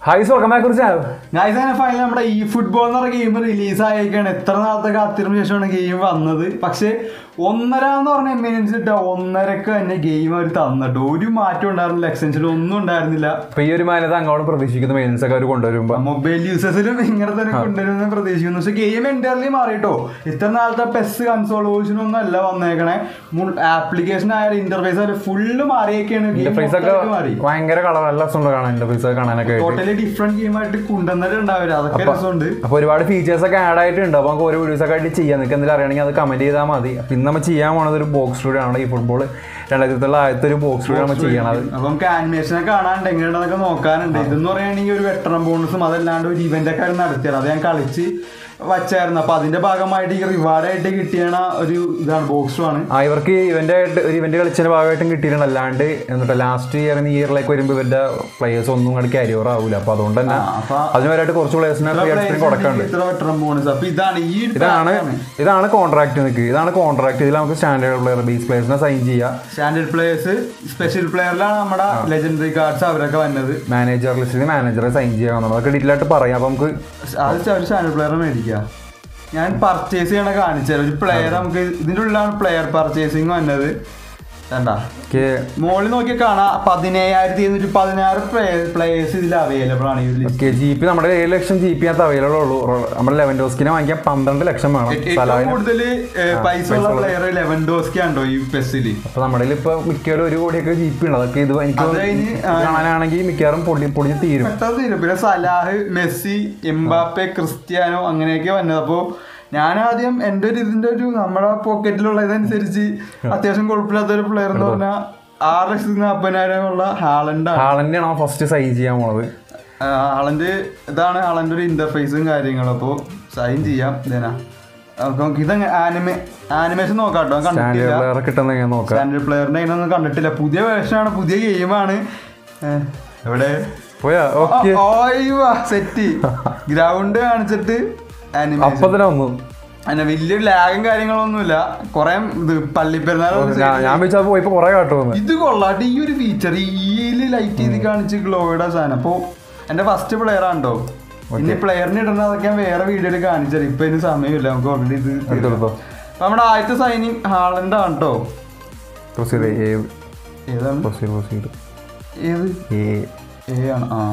Hi welcome back കുറിച്ച് guys അങ്ങനെ final നമ്മുടെ ഈ ഫുട്ബോൾ എന്ന് പറഞ്ഞ ഗെയിം റിലീസ് ആയേക്കാണ് എത്ര നാളത്തെ കാത്തിരിന് ശേഷമാണ് ഗെയിം വന്നത് പക്ഷെ ഒന്നര എന്ന് പറഞ്ഞ എമിനൻസ് ഇട്ട ഒന്നരക്ക് തന്നെ ഗെയിം അവർ തന്നിട്ട് ഒരു മാറ്റം ഉണ്ടായിരുന്നില്ല എക്സ്റ്റൻഷൻ ഒന്നും ഉണ്ടായിരുന്നില്ല അപ്പൊ ഈ ഒരു മാനത അങ്ങോട്ട് പ്രതീക്ഷിക്കുന്ന മെയിൻസ് ഒക്കെ അവർ കൊണ്ടുവരുമ്പോ മൊബൈൽ യൂസേഴ്സിലും ഇങ്ങനെ തന്നെ കൊണ്ടുവരുമെന്ന് പ്രതീക്ഷിക്കുന്നു പക്ഷെ ഗെയിം എൻ്റർലി മാറിയിട്ടോ ഇത്ര നാളത്തെ പെസ് കൺസോൾ ഒന്നും അല്ല വന്നേക്കണേ ആപ്ലിക്കേഷൻ ആയാലും ഇന്റർഫേസ് ആയാലും ഫുള്ള് മാറിയൊക്കെയാണ് ഗെയിം ഇന്റർഫേസ് ഒക്കെ ഭയങ്കര കളർ നല്ല രസമുണ്ട് കാണാൻ ഇന്റർഫേസ് ഒക്കെ കാണാനൊക്കെ ആയിട്ട് ടോട്ടലി ഡിഫറെന്റ് ഗെയിം ആയിട്ട് കൊണ്ടുവന്നിട്ടുണ്ടാവില്ല അതൊക്കെ രസമുണ്ട് അപ്പൊ ഒരുപാട് ഫീച്ചേഴ്സ് ഒക്കെ ആഡ് ആയിട്ടുണ്ട് അപ്പൊ നമുക്ക് ഓരോ വീഡിയോസ് ഒക്കെ ആയിട്ട് ചെയ്യാം നിങ്ങൾക്ക് എന്തെങ്കിലും അറിയണമെങ്കിൽ അത് കമന്റ് ചെയ്താൽ മതി അപ്പൊ ഇന്ന് നമ്മൾ ചെയ്യാൻ പോണത് ഒരു ബോക്സ് സ്റ്റുഡിയോ ആണ് ഈ ഫുട്ബോൾ രണ്ടായിരത്തി ആദ്യത്തെ ഒരു ബോക്സ് സ്റ്റുഡിയോ നമ്മൾ ചെയ്യണത് അപ്പൊ നമുക്ക് ആനിമേഷൻ ഒക്കെ കാണാണ്ട് എങ്ങനെയാണെന്നൊക്കെ നോക്കാനുണ്ട് ഇതെന്ന് പറയുകയാണെങ്കിൽ ഒരു വെട്ടറം ബോണസും അതല്ലാണ്ട് ഒരു ഇവന്റ് ഒക്കെ അവർ നടത്തിയത് അത് ഞാൻ കളിച്ച് വച്ചായിരുന്നു അപ്പൊ അതിന്റെ ഭാഗമായിട്ട് ഈ റിവാർഡ് ആയിട്ട് കിട്ടിയണ ഒരു ഇതാണ് ബോക്സ് ആണ് ആ ഇവർക്ക് ഇവന്റ് ആയിട്ട് ഒരു ഇവന്റ് കളിച്ചതിന്റെ ഭാഗമായിട്ടും കിട്ടിയിട്ടുണ്ട് അല്ലാണ്ട് എന്നിട്ട് ലാസ്റ്റ് ഇയർ ഇയറിലേക്ക് വരുമ്പോൾ ഇവരുടെ പ്ലേയേഴ്സ് ഒന്നും കൂടി ക്യാരി ഓവർ ആവില്ല അപ്പൊ അതുകൊണ്ട് തന്നെ അപ്പൊ അതിനുവരായിട്ട് കുറച്ച് പ്ലേയേഴ്സിനെ ഫ്രീ ആയിട്ട് കൊടുക്കാണ്ട് ഇത്ര വെട്ടറം ബോണസ് അപ്പൊ ഇതാണ് ഈ ഒരു ഇതാണ് ഇതാണ് കോൺട്രാക്ട് നിൽക്കുക ഇതാണ് കോൺട്രാക്ട് ഇതിൽ നമുക്ക് സ്റ്റാൻഡേർഡ് പ്ലെയർ ബേസ് പ്ലേയേഴ്സിനെ സൈൻ ചെയ്യാം സ്റ്റാൻഡേർഡ് പ്ലേയേഴ്സ് സ്പെഷ്യൽ പ്ലെയറിലാണ് നമ്മുടെ ലെജൻഡറി കാർഡ്സ് അവരൊക്കെ വന്നത് മാനേജർ ലിസ്റ്റിൽ മാനേജറെ സൈൻ ചെയ്യാമെന്നുള്ളത് അതൊക്കെ ഡീറ്റെയിൽ ആയിട്ട് പറയാം അപ്പൊ നമുക്ക് അത് ഒരു സ്റ്റാൻഡേർഡ് പ്ലെയർ മേടിക്കുക ഞാൻ പർച്ചേസ് ചെയ്യണ കാണിച്ചു ഒരു പ്ലെയർ നമുക്ക് ഇതിന്റെ ഉള്ളിലാണ് പ്ലെയർ പർച്ചേസിങ് വന്നത് വേണ്ട എനിക്ക് മോളിൽ നോക്കിയാൽ കാണാം പതിനേഴായിരത്തി ഇരുന്നൂറ്റി പതിനാറ് പ്ലേയേഴ്സ് ഇതിൽ അവൈലബിൾ ആണ് ഈ ലിസ്റ്റ് ഓക്കെ ജി പി നമ്മുടെ ഏഴ് ലക്ഷം ജി പി അകത്ത് അവൈലബിൾ ഉള്ളൂ നമ്മുടെ ലെവൻ ഡോസ്കിനെ വാങ്ങിക്കാൻ പന്ത്രണ്ട് ലക്ഷം വേണം ഏറ്റവും സലാഹിന് കൂടുതൽ പൈസ ഉള്ള പ്ലെയർ ലെവൻ ഡോസ്കി ഉണ്ടോ ഈ പെസ്സിൽ അപ്പൊ നമ്മുടെ ഇപ്പൊ മിക്കവാറും ഒരു കോടിയൊക്കെ ജി പി ഉണ്ട് അതൊക്കെ ഇത് എനിക്ക് അത് കഴിഞ്ഞ് ആ- കാണാനാണെങ്കിൽ മിക്കവാറും പൊടി പൊടിഞ്ഞ് തീരും പെട്ടെന്ന് തീരും പിന്നെ സലാഹ് മെസ്സി എംബാപ്പെ ക്രിസ്ത്യാനോ അങ്ങനെയൊക്കെ വന്നത് അപ്പോൾ ഞാൻ ആദ്യം എൻ്റെ ഒരു ഇതിന്റെ ഒരു നമ്മുടെ പോക്കറ്റിലുള്ള ഇതനുസരിച്ച് അത്യാവശ്യം കുഴപ്പമില്ലാത്ത ഒരു പ്ലെയർ എന്ന് പറഞ്ഞാൽ ആറ് ലക്ഷത്തി നാൽപ്പതിനായിരം ഉള്ള ഹാളണ്ടാണ് ഹാളന്നെയാണ് ഫസ്റ്റ് സൈൻ ചെയ്യാൻ പോണത് ഹാളന്റെ ഇതാണ് ഹാളന്റെ ഒരു ഇന്റർഫേസും കാര്യങ്ങളും അപ്പോൾ സൈൻ ചെയ്യാം ഇതേനാ അപ്പൊ നമുക്ക് ഇത് ആനിമേ ആനിമേഷൻ നോക്കാം കേട്ടോ സ്റ്റാൻഡേർഡ് കണ്ടിട്ടില്ല പ്ലെയർ കിട്ടുന്ന ഞാൻ നോക്കാം സ്റ്റാൻഡേർഡ് പ്ലെയറിന്റെ അതിനൊന്നും കണ്ടിട്ടില്ല പുതിയ വേർഷനാണ് പുതിയ ഗെയിമാണ് എവിടെ പോയാ ഓക്കെ സെറ്റ് ഗ്രൗണ്ട് കാണിച്ചിട്ട് ആനിമേഷൻ അപ്പൊ തന്നെ വന്നു അങ്ങനെ വലിയൊരു ലാഗും കാര്യങ്ങളൊന്നുമില്ല കൊറേ ഇത് പള്ളിപ്പെരുന്നാൾ ഞാൻ- ഞാൻ വെച്ചാൽ പോയപ്പോ കുറെ കാട്ടുവന്നു ഇത് കൊള്ളാട്ട് ഈ ഒരു ഫീച്ചർ ഈയില് ലൈറ്റ് ചെയ്ത് കാണിച്ച് ഗ്ലോയുടെ സാധനം അപ്പൊ എന്റെ ഫസ്റ്റ് പ്ലെയർ ആണോ ഇനി പ്ലെയറിന് ഇടുന്ന അതൊക്കെ ഞാൻ വേറെ വീഡിയോയിൽ കാണിച്ചത് ഇപ്പൊ ഇതിന് സമയമില്ല നമുക്ക് ഓൾറെഡി ഇത് തീർന്നു. എടുത്തെടുത്തോ അപ്പൊ നമ്മുടെ ആദ്യത്തെ സൈനിങ് ഹാളണ്ട് ആണ് കേട്ടോ പ്രൊസീഡ് ഏത് ഏതാണ് പ്രൊസീഡ് പ്രൊസീഡ് ഏത് ഏ ഏ ആണ് ആ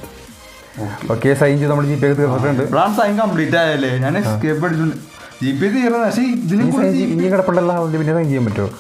ഓക്കെ സൈൻ ചെയ്ത് നമ്മുടെ ജി പി ഒക്കെ തീർന്നിട്ടുണ്ട് ഇപ്പോഴാണ് സൈൻ കംപ്ലീറ്റ് ആയല്ലേ ഞാൻ എസ്കേപ്പ് അടിച്ചിട്ടുണ്ട് ജി പി തീർന്നത് പക്ഷെ ഇതിനെ ഇനി സൈൻ കുറിച്ച് ചെയ്യ- ഇനി കിടപ്പുണ്ടല്ലോ അതുകൊണ്ട് പിന്നെ സൈൻ ചെയ്യാൻ പറ്റുമോ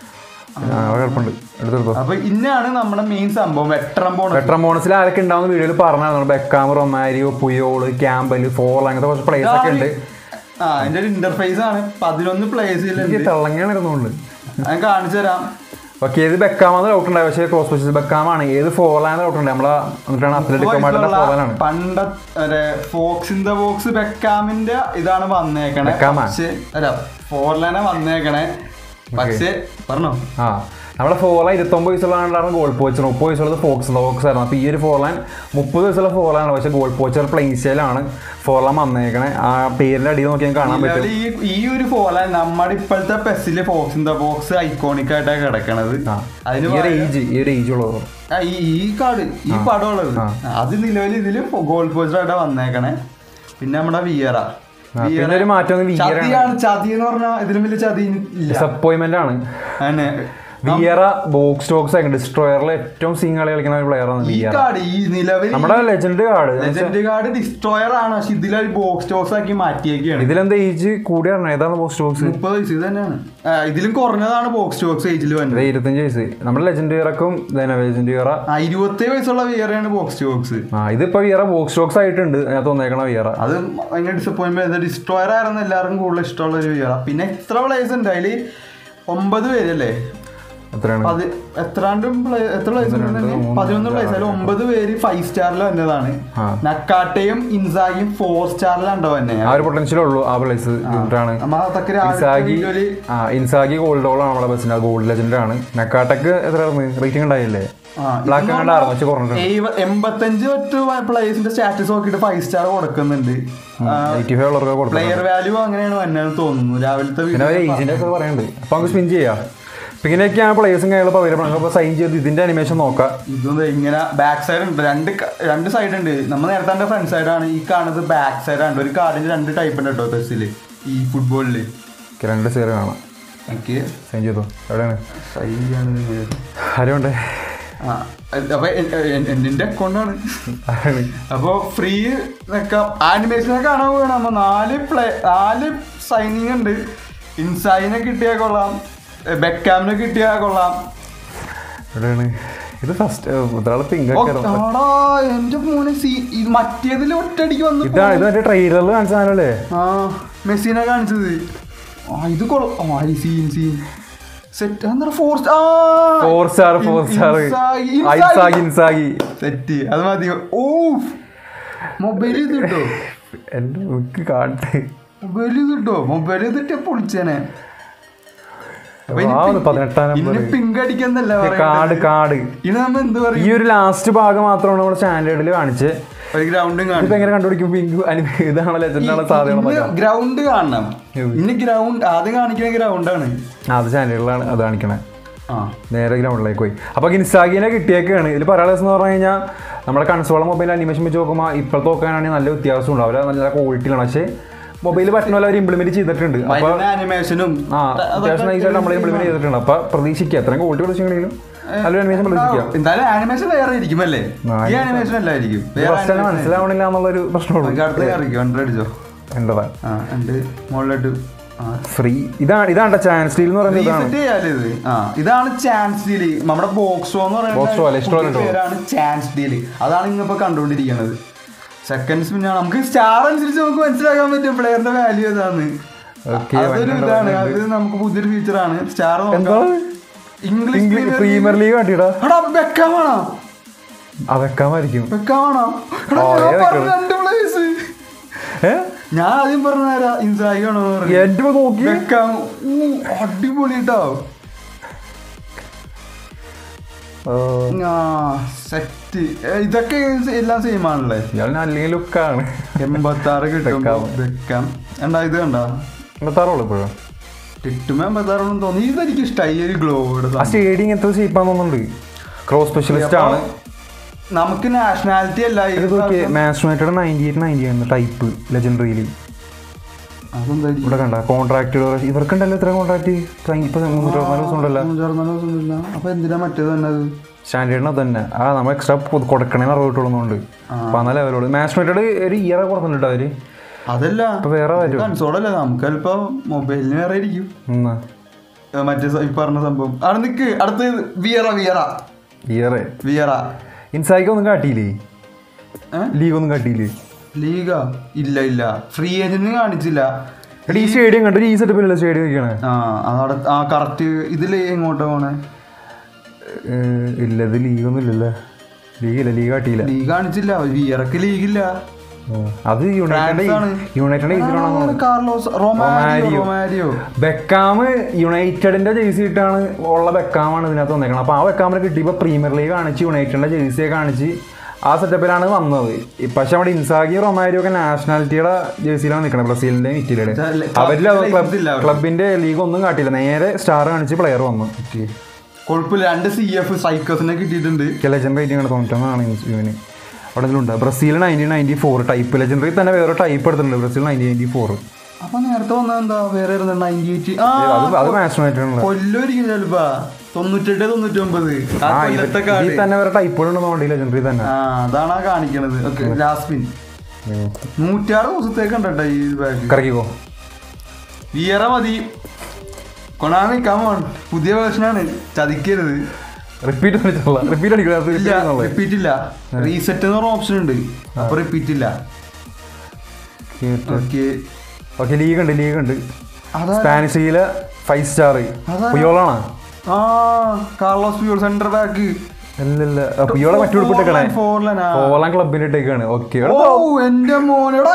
ആ അവിടെ കിടപ്പുണ്ട് എടുത്തെടുത്തോ അപ്പൊ ഇന്നാണ് നമ്മുടെ മെയിൻ സംഭവം വെട്ടറം പോണ വെട്രം ബോണസിൽ ആരൊക്കെ ഉണ്ടാവുന്ന വീഡിയോയിൽ പറഞ്ഞായിരുന്നു ബെക്കാം റൊമാരിയോ പുയോള് ക്യാമ്പല് ഫോൾ അങ്ങനത്തെ കുറച്ച് പ്ലേയേഴ്സ് ഒക്കെ ഉണ്ട് ആ അതിന്റെ ഒരു ഇന്റർഫേസ് ആണ് പതിനൊന്ന് എനിക്ക് പ്ലേസിലുണ്ട് തിളങ്ങാണ് ഇരുന്നുകൊണ്ട് ഞാൻ കാണിച്ചു തരാം ഓക്കെ ഏത് ബെക്കാമെന്ന് ഡൗട്ട് ഉണ്ടായി പക്ഷേ ക്രോസ് പൊസിഷൻ ബെക്കാമാണ് ഏത് ഫോർലാന്ന് ഡൗട്ട് ഉണ്ട് നമ്മളെ എന്നിട്ടാണ് അത്ലറ്റിക് മാഡിന്റെ ഫോർലാനാണ് പണ്ട ഫോക്സ് ഇൻ ദ ബോക്സ് ബെക്കാമിന്റെ ഇതാണ് വന്നേക്കണേ ബെക്കാമാ? പക്ഷേ അല്ല ഫോർലാനെ വന്നേക്കണേ പക്ഷേ പറഞ്ഞോ ആ നമ്മുടെ ഫോർലാൻ ഇരുപത്തൊമ്പത് വയസ്സുള്ളതാണ് ഗോൾ പോച്ചർ മുപ്പത് വയസ്സുള്ളത് ഫോക്സ് ഫോക്സ് ആയിരുന്നു അപ്പോൾ ഈ ഒരു ഫോർലാൻ മുപ്പത് വയസ്സുള്ള ഫോർലാനാണ് പക്ഷേ ഗോൾ പോച്ചർ പ്ലെയിൻ സ്റ്റൈലാണ് ഫോർലാൻ വന്നേക്കണേ ആ പേരിന്റെ അടിയിൽ നോക്കിയാൽ കാണാൻ പറ്റും ഈ ഈ ഒരു ഫോർലാൻ നമ്മുടെ ഇപ്പോഴത്തെ പെസ്സില് fox in the box iconic ആയിട്ടാണ് കിടക്കണത് ആ അതിന് ഈ ഒരു പകരം- ഏജ് ഈ ഒരു ഏജ് ഉള്ളത് ആ, ഈ ഈ കാർഡ് ഈ പടം ഉള്ളത് അത് നിലവിൽ ഇതില് ഗോൾ പോസ്റ്റർ ആയിട്ടാ വന്നേക്കണേ പിന്നെ നമ്മുടെ വിയറ ആ, പിന്നെ ഒരു മാറ്റം വന്ന് വിയറാണ് ചതിയാണ് ചതി എന്ന് പറഞ്ഞാൽ ഇതിലും വലിയ ചതി ഇല്ല ഡിസപ്പോയിന്റ്മെന്റ് ആണ് അങ്ങനെ വിയറ ബോക്സ് ടോക്സ് ഒക്കെ ഡിസ്ട്രോയറിൽ ഏറ്റവും സീൻ കളി കളിക്കുന്ന ഒരു പ്ലെയറാണ് ഈ വിയറ കാർഡ് ഈ നിലവിൽ നമ്മുടെ legend card legend card destroyer ആണ് പക്ഷെ ഇതിലൊരു ബോക്സ് ടോക്സ് ആക്കി മാറ്റിയേക്കാണ് ഇതിലെന്താ ഏജ് കൂടിയാണ് ഏതാണ് ബോക്സ് ടോക്സ് മുപ്പത് വയസ്സ് ഇത് തന്നെയാണ് ആ, ഇതിലും കുറഞ്ഞതാണ് ബോക്സ് ടോക്സ് ഏജിൽ വന്നത് ഇരുപത്തഞ്ച് വയസ്സ് നമ്മുടെ ലെജൻഡ് ഇയറക്കും ലെജൻഡ് ഇയറ ആ ഇരുപത്തേഴ് വയസ്സുള്ള വിയറയാണ് ബോക്സ് ടോക്സ് ആ ഇതിപ്പോ വിയറ ബോക്സ് ടോക്സ് ആയിട്ടുണ്ട് ഞാൻ തോന്നേക്കണ വിയറ അത് ഭയങ്കര ഡിസപ്പോയിൻമെന്റ് ഡിസ്ട്രോയർ ആയിരുന്നു എല്ലാവർക്കും കൂടുതൽ ഇഷ്ടമുള്ള ഒരു വിയറ പിന്നെ എത്ര പ്ലേയേഴ്സ് ഉണ്ട് അതിൽ ഒമ്പത് പേരല്ലേ എത്രയാണ് അത് എത്രാണ്ടും play- എത്ര പ്ലേസ് പതിനൊന്ന് പ്ലേസ് അതിൽ ഒമ്പത് പേര് ഫൈവ് സ്റ്റാറിൽ വന്നതാണ് ആ. നക്കാട്ടയും ഇൻസാഗിയും ഫോർ സ്റ്റാറിലുണ്ടോ തന്നെ ആ ഒരു പൊട്ടൻഷ്യൽ ഉള്ളൂ ആ പ്ലേസ് ഇട്ടാണ് നമ്മ അതൊക്കെ രാവിലത്തെ ഇൻസാഗി വീഡിയോയില് ആ ഇൻസാഗി ഗോൾഡ് ഓൾ ആണ് നമ്മളെ ബസ്സിന്റെ ഗോൾഡ് ലെജൻഡ് ആണ് നക്കാട്ടക്ക് എത്രയായിരുന്നു റേറ്റിംഗ് ഉണ്ടായില്ലേ ആ, ബ്ലാക്ക് ഇതെന്ന് കണ്ടായിരുന്നു പക്ഷെ കുറഞ്ഞിട്ടുണ്ട് എഴുപ- എൺപത്തഞ്ച് തൊട്ട് പ്ലേയേഴ്സിന്റെ സ്റ്റാറ്റസ് നോക്കിയിട്ട് ഫൈവ് സ്റ്റാർ കൊടുക്കുന്നുണ്ട് എയ്റ്റി ഫൈവ് ഉള്ളവർക്ക് കൊടുത്തു പ്ലെയർ വാല്യൂ അങ്ങനെയാണ് വന്നത് തോന്നുന്നു രാവിലത്തെ പിന്നെ വീഡിയോ അവർ ഏജിന്റെ ഒക്കെ പറയുന്നുണ്ട് അപ്പൊ നമുക്ക് സ്പിൻ ചെയ്യാം ഇപ്പൊ ഇങ്ങനെയൊക്കെയാണ് പ്ലേയേഴ്സും കാര്യങ്ങളും അവൈലബിൾ ആണ് അപ്പോൾ സൈൻ ചെയ്ത് ഇതിന്റെ അനിമേഷൻ നോക്കാം ഇതൊന്നും ഇങ്ങനെ ബാക്ക് സൈഡ് ഉണ്ട് രണ്ട് ക- രണ്ട് സൈഡ് ഉണ്ട് നമ്മൾ നേരത്തെ എൻ്റെ ഫ്രണ്ട് സൈഡാണ് ഈ കാണുന്നത് ബാക്ക് സൈഡ് ആണ് ഒരു കാർഡിന് രണ്ട് ടൈപ്പ് ഉണ്ട് കേട്ടോ ബസ്സിൽ ഈ ഫുട്ബോളിൽ ഓക്കെ, രണ്ട് സീറ് കാണാം എനിക്ക് സൈൻ ചെയ്തു എവിടെയാണ് സൈഡ് ആരുണ്ട് ആ അപ്പൊ എൻ്റെ അക്കൗണ്ടാണ് ആരാണ് അപ്പോൾ ഫ്രീ നിൽക്കാം ആനിമേഷനെ കാണാൻ പോകണം നമ്മൾ നാല് പ്ലേ നാല് സൈനിങ് ഉണ്ട് ഇൻസൈനെ കിട്ടിയാൽ കൊള്ളാം ബെക്കാമിനെ കിട്ടിയാൽ കൊള്ളാം എവിടെയാണ് ഇത് ഫസ്റ്റ് ഒരാൾ പിങ്ക് ഓ, ഒക്കെ ആടാ, എന്റെ മോനെ സീ ഇത് മറ്റേതിൽ ഒറ്റയടിക്ക് വന്നു ഇതാണ് ഇത് മറ്റേ ട്രെയിലറിൽ കാണിച്ചാലല്ലേ ആ മെസ്സിനെ കാണിച്ചത് ആ ഇത് കൊള്ളാം ആ ഈ സീൻ സീൻ സെറ്റ് എന്താ four four star four star Isagi Inzaghi set അത് മതി ഓ മൊബൈൽ ഇത് കിട്ടോ എല്ലാം നമുക്ക് കാണട്ടെ മൊബൈൽ ഇത് കിട്ടോ മൊബൈൽ ഇതിട്ട് പൊളിച്ചേനെ അപ്പൊ ഇനി ആ, pink- പതിനെട്ടാം നമ്പർ ഇനി പിങ്ക് അടിക്കുന്നല്ല കാട് കാട് ഇനി നമ്മ എന്ത് ഈ പറയും ഒരു ലാസ്റ്റ് ഭാഗം മാത്രമാണ് നമ്മുടെ സ്റ്റാൻഡേർഡിൽ കാണിച്ച് ഒരു ഗ്രൗണ്ടും കാണും ഇതിപ്പോ എങ്ങനെ കണ്ടുപിടിക്കും പിങ്ക് അനിമേ ഇതാണ് ലെജൻഡാണ് സാധ്യത ഗ്രൗണ്ട് കാണണം ഇനി ഗ്രൗണ്ട് ആദ്യം കാണിക്കുന്ന ഗ്രൗണ്ടാണ് അത് സ്റ്റാൻഡേർഡിലാണ് അത് കാണിക്കണേ ആ നേരെ ഗ്രൗണ്ടിലേക്ക് പോയി അപ്പോൾ ഇൻസ്റ്റാഗിനെ കിട്ടിയേക്കാണ് ഇതിൽ പറയാനുള്ള എന്ന് പറഞ്ഞു കഴിഞ്ഞാൽ നമ്മുടെ കൺസോള മൊബൈൽ അനിമേഷൻ വെച്ച് നോക്കുമ്പോൾ ഇപ്പോഴത്തെ നോക്കാനാണെങ്കിൽ നല്ല വ്യത്യാസം ഉണ്ടാവും അവരെ നല്ല ക്വാളിറ്റിയിലാണ് പക്ഷേ മൊബൈൽ പറ്റുന്ന പോലെ അവർ ഇംപ്ലിമെന്റ് ചെയ്തിട്ടുണ്ട് അപ്പോൾ മരുന്ന് ആനിമേഷനും ആ അത്യാവശ്യം നൈസായിട്ട് നമ്മൾ ഇംപ്ലിമെന്റ് ചെയ്തിട്ടുണ്ട് അപ്പോൾ പ്രതീക്ഷിക്കുക അത്രയും ക്വാളിറ്റി പ്രതീക്ഷിക്കണമെങ്കിലും നല്ലൊരു അനിമേഷൻ പ്രതീക്ഷിക്കുക എന്തായാലും ആനിമേഷൻ വേറെ ഇരിക്കും അല്ലേ ആ, ഈ ആനിമേഷൻ അല്ലായിരിക്കും വേറെ ഫസ്റ്റ് തന്നെ മനസ്സിലാവണില്ല എന്നുള്ളൊരു പ്രശ്നമുള്ളൂ നമുക്ക് അടുത്ത അറിയിക്കും ഹൺഡ്രഡ് അടിച്ചോ എന്റതാ ആ ഉണ്ട് മുകളിലോട്ട് ആ ഫ്രീ ഇതാണ് ഇതാണ് ചാൻസ് ഡീൽ എന്ന് പറയുന്നത് ഇതാണ് റീസെറ്റ് ചെയ്യാലോ ഇത് ആ ഇതാണ് ചാൻസ് ഡീല് നമ്മുടെ ബോക്സോ എന്ന് Box പോലെ, ഇഷ്ടംപോലെ പുതിയ ഉണ്ടോ? പേരാണ് ചാൻസ് ഡീല് അതാണ് ഇന്നിപ്പോ കണ്ടുകൊണ്ടിരിക്കുന്നത് സെക്കൻഡ്സ് പിന്നെ നമുക്ക് സ്റ്റാർ അനുസരിച്ച് നമുക്ക് മനസ്സിലാക്കാൻ പറ്റും പ്ലെയറിന്റെ വാല്യൂ ഏതാന്ന് Okay, അതൊരു വന്നിട്ടുണ്ട്, ഇതാണ് അത് നമുക്ക് പുതിയൊരു ഫീച്ചറാണ് സ്റ്റാർ എന്താണ്? ഇംഗ്ലീഷ് ഇംഗ്ലീഷ് പ്രീമിയർ ലീഗ് കാട്ടിയിടാ എടാ വെക്കാമാണോ അതൊക്കാമായിരിക്കും വെക്കാമാണോ എടാ, ഓ, ഞാൻ ഏതൊക്കെ പറഞ്ഞ രണ്ട് പ്ലേസ് ഏ ഞാൻ ആദ്യം പറഞ്ഞാരാ ഇൻസായി ആണോ എന്റെ നോക്കി വെക്കാം ഊ, അടിപൊളി കേട്ടോ ആ സെറ്റ് ഇതൊക്കെ എല്ലാം സെയിം ആണല്ലേ ഇയാൾ അല്ലെങ്കിൽ ലുക്കാണ് എൺപത്തി ആറ് കിട്ടുമ്പോ വെക്കാം എന്താ ഇത് കണ്ടോ എൺപത്താറുള്ളൂ ഇപ്പോഴും കിട്ടുമ്പോ എൺപത്തി ആറോളം തോന്നി ഇതെനിക്ക് ഇഷ്ടമായി ഈ ഒരു ഗ്ലോയുടെ ആ സ്റ്റേഡിയം എത്ര ഷേപ്പാന്ന് തോന്നുന്നുണ്ട് ക്രോസ് സ്പെഷ്യലിസ്റ്റ് ആണ് നമുക്ക് നാഷണാലിറ്റി അല്ല ഇത് ഇത് നോക്കിയേ match United ninety eight ninety ആണ് ടൈപ്പ് ലെജൻഡറിയിൽ അതെന്തായിരിക്കും ഇവിടെ കണ്ട കോൺട്രാക്ട് ഇവർക്കുണ്ടല്ലോ ഇത്ര കോൺട്രാക്ട് ഇപ്പൊ മുന്നൂറ്റി അറുപത്തിനാല് ദിവസം ഉണ്ടല്ലോ അഞ്ചാറ് ദിവസമൊന്നുമില്ല അപ്പൊ എന്തിനാ മറ്റേത് തന്നെ സ്റ്റാൻഡേർഡിന് അത് തന്നെ ആ നമ്മൾ എക്സ്ട്രാ കൊടുക്കണേന്ന് അറിവിട്ടുള്ളതുകൊണ്ട് അപ്പൊ ആ ലെവലോട് മാച്ച് യുണൈറ്റഡ് ഒരു ഇയർ കൊടുക്കുന്നുണ്ട് അവര് അതല്ല ഇപ്പൊ വേറെ വരും കൺസോളല്ലേ നമുക്ക് ചിലപ്പോ മൊബൈലിന് വേറെ ഇരിക്കും എന്നാ ഏ, മറ്റേ സ- ഈ പറഞ്ഞ സംഭവം അവിടെ നിക്ക് അടുത്ത് വിയറ വിയറ ഇയർ വിയറ ഇൻസായിക്ക് ഒന്നും കാട്ടിയില്ലേ ഏ? ലീഗ് ഒന്നും കാട്ടിയില്ലേ ലീഗാ ഇല്ല ഇല്ല ഫ്രീ ഏജന്റ് കാണിച്ചില്ല എടാ ഈ സ്റ്റേഡിയം കണ്ടു ഈ സെറ്റപ്പിലല്ലേ സ്റ്റേഡിയം വെക്കണേ ആ അതവിടെ ആ കറക്റ്റ് ഇതില് എങ്ങോട്ടാ പോണേ ഏഹ് ഇല്ല ഇത് ലീഗ് ഒന്നും ഇല്ലല്ലേ ലീഗ് ഇല്ല ലീഗ് കാട്ടിയില്ല ലീഗ് കാണിച്ചില്ല വിയറക്ക് ലീഗില്ല ഉം. അത് യുണൈറ്റഡ് ഫ്രാൻസ് ആണ്. യുണൈറ്റഡ് ഈസിലാണ് കാർലോസ് റൊമാരിയോ റൊമാരിയോ ബെക്കാം യുണൈറ്റഡിന്റെ ജേഴ്സി ഇട്ടാണ് ഉള്ള ബെക്കാമാണ് ഇതിനകത്ത് വന്നേക്കണം അപ്പോൾ ആ ബെക്കാമിനെ കിട്ടിയപ്പോൾ പ്രീമിയർ ലീഗ് കാണിച്ച് യുണൈറ്റഡിന്റെ ജേഴ്സിയെ കാണിച്ച് ആ സെറ്റപ്പിലാണ് വന്നത് ഇ- പക്ഷെ അവിടെ ഇൻസാഗി റൊമാരിയോ ഒക്കെ നാഷണാലിറ്റിയുടെ ജേഴ്സിയിലാണ് നിൽക്കുന്നത് ബ്രസീലിന്റെയും ഇറ്റലിയുടെയും club- അവരിൽ club ക്ലബ് ഇല്ല അവിടെ. ക്ലബിന്റെ ലീഗ് ഒന്നും കാട്ടിയില്ല നേരെ സ്റ്റാർ കാണിച്ച് പ്ലെയർ വന്നു കൊഴപ്പില്ല രണ്ട് സി എഫ് സൈക്കോസിനെ കിട്ടിയിട്ടുണ്ട് ലെജൻഡ് റേറ്റിംഗ് ആണ് തൊണ്ണൂറ്റൊന്നാണ് ഇവന് അവിടെ ഇതിലുണ്ട് Brazil nineteen ninety four type legendary തന്നെ വേറെ ടൈപ്പ് എടുത്തിട്ടുണ്ട് ബ്രസീൽ നയൻറ്റീൻ നയൻറ്റി ഫോർ അപ്പൊ നേരത്തെ വന്നത് എന്താ വേറെ നയൻറ്റി എയ്റ്റ് അത് അത് മാച്ച് യുണൈറ്റഡ് ആണ് കൊല്ലൊരിക്കും ചിലപ്പാ തൊണ്ണൂറ്റെട്ട് തൊണ്ണൂറ്റൊമ്പത് ആ ആ ഇത് കൊല്ലത്തെ കാർഡ് ഇതിൽ തന്നെ വേറെ ടൈപ്പുകളുണ്ടെന്ന് വേണ്ടി ലെജൻഡറി തന്നെ ആ അതാണ് ആ കാണിക്കണത് ഓക്കെ ലാസ്പിൻ നൂറ്റാറ് ദിവസത്തേക്ക് ഉണ്ടോ ഈ ബാഗ് കറക്കിക്കോ വിയറ മതി കൊണാമി കമോൺ പുതിയ വേർഷനാണ് ചതിക്കരുത് റിപ്പീറ്റ് വിളിച്ചുള്ള റിപ്പീറ്റ് ഇല്ല അടിക്കുന്നത് റിപ്പീറ്റ് ഇല്ല റീസെറ്റ് എന്ന് പറഞ്ഞ ഓപ്ഷൻ ഉണ്ട് അപ്പൊ റിപ്പീറ്റ് ഇല്ല ഓക്കെ ഓക്കെ ലീഗ് ഉണ്ട് ലീഗ് ഉണ്ട് അതാ സ്പാനിഷിലെ ഫൈവ് സ്റ്റാർ അതാ. പുയോളാണ് ആ കാർലോസ് പ്യൂർ സെന്റർ ബാക്ക് അല്ലല്ല പുയോളെ മറ്റു ഉൾപ്പെട്ടിരിക്കണേ ഫോർലനാ ഓളാൻ ക്ലബിന്റെ ഇട്ടേക്കാണ് ഓക്കെ ഓ എന്റെ മോനെടാ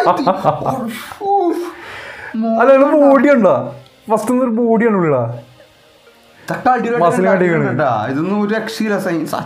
അല്ല ബോഡി ഉണ്ടോ ഫസ്റ്റ് ഒരു ബോഡി ആണ് ഉള്ള Muscle കാട്ടിക്കണ്. ഇതൊന്നും ഒരു രക്ഷയില്ല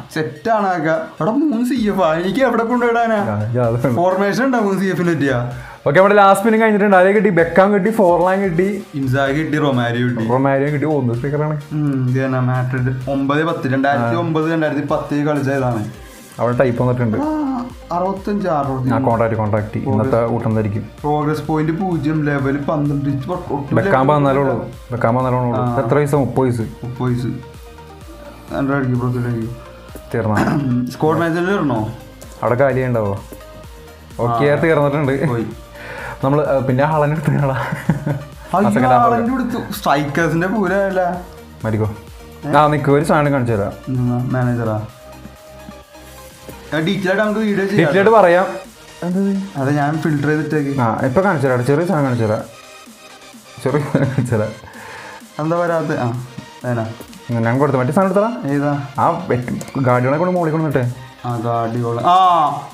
സെറ്റാണ് ആക്ക അവിടെ മൂന്ന് സി എഫ് എനിക്ക് എവിടെ കൊണ്ടുവിടാനാ ഫോർമേഷൻ ഉണ്ടാവും സി എഫിന് പറ്റിയ ഓക്കെ നമ്മുടെ ലാസ്റ്റ് പിന്നും കഴിഞ്ഞിട്ടുണ്ട് അതേ കിട്ടി ബെക്കാം കിട്ടി ഫോർലാൻ കിട്ടി ഇൻസാഗ് കിട്ടി റൊമാരിയോ കിട്ടി റൊമാരിയോ കിട്ടി ഒന്ന് സ്പീക്കറാണ് ഉം, ഇത് തന്നെ മാഡ്രിഡ് ഒമ്പത് പത്ത് രണ്ടായിരത്തി ഒമ്പത് രണ്ടായിരത്തി പത്തിൽ കളിച്ച ഇതാണ് അവിടെ ടൈപ്പ് വന്നിട്ടുണ്ട് ആ, അറുപത്തഞ്ച് അറുപത്തി ആ കോൺടാക്ട് കോൺടാക്ട് ഇന്നത്തെ കൂട്ടം ധരിക്കും പ്രോഗ്രസ് പോയിന്റ് പൂജ്യം ലെവൽ പന്ത്രണ്ട് ഇച്ച് ഒ- ഒട്ടും ബെക്കാൻ വന്നാലേ ഉള്ളൂ ബെക്കാൻ വന്നാലേ ഉള്ളൂ എത്ര വയസ്സ് മുപ്പത് വയസ്സ് മുപ്പത് വയസ്സ് രണ്ടര അടിക്കും പ്രൊസീഡ് അടിക്കും തീർന്ന സ്കോഡ് മാച്ചിൽ ഇടണോ അവിടെ കാലി ഉണ്ടാവോ ഓക്കെ തീർന്നിട്ടുണ്ട് പോയി നമ്മൾ പിന്നെ ഹളനെടുത്ത് ആളെന്റെ അടുത്ത് സ്ട്രൈക്കേഴ്സിന്റെ പൂരല്ല മരിക്കോ ആ നിൽക്കും ഒരു സാധനം കാണിച്ചു തരാം മാനേജറാ ഡീറ്റെയിൽ ആയിട്ട് നമുക്ക് വീഡിയോ ചെയ്യാം ഡീറ്റെയിലായിട്ട് പറയാം എന്തത്? അതെ ഞാൻ ഫിൽട്ടർ ചെയ്തിട്ടേക്ക് ആ ഇപ്പൊ കാണിച്ചു തരാം ചെറിയ സാധനം കാണിച്ചു തരാം ചെറിയ സാധനം കാണിച്ചു തരാം എന്താ വരാത്ത ആ ഏനാ ഞാൻ കൊടുത്തു മറ്റേ സാധനം എടുത്തടാ ഏതാ ആ ഗാഡികളെ കൊണ്ട് മോളിൽ കൊണ്ടിട്ടെ ആ ഗാഡിയോള ആ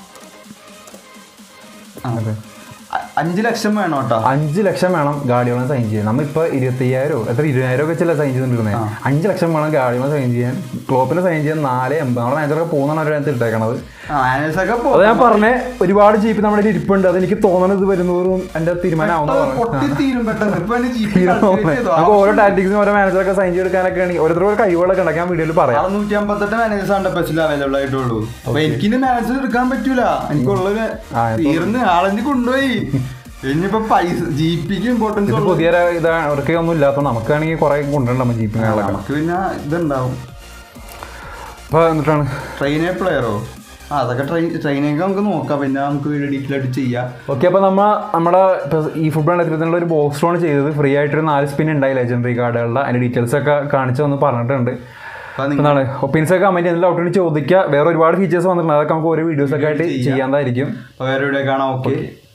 ആ. അ- അഞ്ച് ലക്ഷം വേണം കേട്ടോ അഞ്ച് ലക്ഷം വേണം ഗാഡിയോളെ സൈൻ ചെയ്യാൻ നമ്മളിപ്പോ ഇരുപത്തി അയ്യായിരം എത്ര ഇരുപതിനായിരം ഒക്കെ വെച്ചല്ലേ സൈൻ ചെയ്തിട്ടുണ്ടെങ്കിൽ അഞ്ച് ലക്ഷം വേണം ഗാഡിയോളെ സൈൻ ചെയ്യാൻ ക്ലോപ്പിനെ സൈൻ ചെയ്യാൻ നാല് എൺപത് നമ്മുടെ മാനേജറൊക്കെ പോകുന്നതാണ് ഒരു അതിനകത്ത് ഇട്ടേക്കണത് ആ മാനേജറൊക്കെ പോ അത് ഞാൻ പറഞ്ഞേ ഒരുപാട് ജീപ്പ് നമ്മുടെ കയ്യിൽ ഇരിപ്പുണ്ട് അത് എനിക്ക് തോന്നുന്നത് വരുന്നവരും എന്റെ തീരുമാനമാവുന്ന പറഞ്ഞു പൊട്ടി തീരും പെട്ടെന്ന് ഇപ്പൊ എന്നെ GP calculate ചെയ്തോ? നമുക്ക് ഓരോ ടാറ്റിക്സിനും ഓരോ മാനേജറൊക്കെ സൈൻ ചെയ്തെടുക്കാനൊക്കെ ആണെങ്കിൽ ഓരോരുത്തർ ഓരോ കഴിവുകളൊക്കെ ഉണ്ടാക്കി ഞാൻ വീഡിയോയിൽ പറയാം അറുന്നൂറ്റി അമ്പത്തെട്ട് മാനേജേഴ്സ് ആണ് ബസ്സിൽ അവൈലബിൾ ആയിട്ടുള്ളൂ അപ്പൊ എനിക്കിന് മാനേജർ എടുക്കാൻ പറ്റൂല എനിക്കുള്ളത് ആ, ഇപ്പൊ- തീർന്ന് ആളെന്നെ കൊണ്ടുപോയി ഇനിയിപ്പോ പൈസ ജി പിക്ക് ഇമ്പോർട്ടൻസ് ഇത് പുതിയ ഒരു ഇതാണ് അവർക്ക് ഒന്നും ഇല്ലാത്ത നമുക്കാണെങ്കിൽ കുറെ കൊണ്ടുണ്ടാവും ജീപ്പിങ്ങളൊക്കെ നമുക്ക് പിന്നെ ഇതുണ്ടാവും അപ്പൊ എന്നിട്ടാണ് ട്രെയിനേ പ്ലെയറോ ആ അതൊക്കെ ട്രെയിൻ ട്രെയിനൊക്കെ നമുക്ക് നോക്കാം പിന്നെ നമുക്ക് വീഡിയോ ഡീറ്റെയിൽ ആയിട്ട് ചെയ്യാം ഓക്കെ അപ്പോൾ നമ്മ നമ്മുടെ ഇപ്പൊ ഈ ഫുട്ബോൾ രണ്ടായിരത്തി ഒരു ബോക്സ് റോൺ ചെയ്തത് ഫ്രീ ആയിട്ടൊരു നാല് സ്പിൻ ഉണ്ടായി ലെജൻഡറി കാർഡുകളുടെ അതിന്റെ ഡീറ്റെയിൽസ് ഒക്കെ കാണിച്ചു വന്ന് പറഞ്ഞിട്ടുണ്ട് അപ്പൊ നിങ്ങൾ എന്താണ് ഒപ്പീനിയൻസ് ഒക്കെ കമന്റ് ചെയ്യുന്ന ഡൗട്ടിന് ചോദിക്കുക വേറെ ഒരുപാട് ഫീച്ചേഴ്സ് വന്നിട്ടുണ്ട് അതൊക്കെ നമുക്ക് ഓരോ വീഡിയോസ് ഒക്കെ ആയിട്ട് ചെയ്യാതായിരിക്കും വേറെ വീഡിയോ കാണാം ഓക്കെ